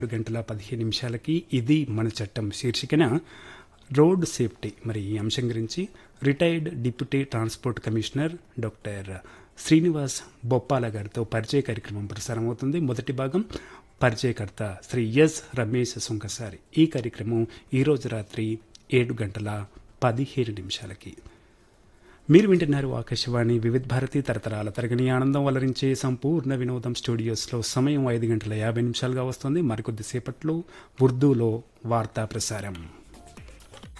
ఏడు గంటల పదిహేను నిమిషాలకి ఇది మన చట్టం శీర్షికన రోడ్ సేఫ్టీ మరి ఈ అంశం గురించి retired deputy transport commissioner doctor Srinivas Boppala గారితో పరిచయ కార్యక్రమం ప్రసారమవుతుంది మొదటి భాగం పరిచయకర్త శ్రీ ఎస్ రమేష్ సుంకసారి ఈ కార్యక్రమం ఈరోజు రాత్రి ఏడు గంటల పదిహేను నిమిషాలకి మీరు వింటున్నారు ఆకాశవాణి వివిధ భారతి తరతరాల తరగని ఆనందం వలరించే సంపూర్ణ వినోదం స్టూడియోస్లో సమయం ఐదు గంటల యాభై నిమిషాలుగా వస్తుంది మరికొద్దిసేపట్లో ఉర్దూలో వార్తా ప్రసారం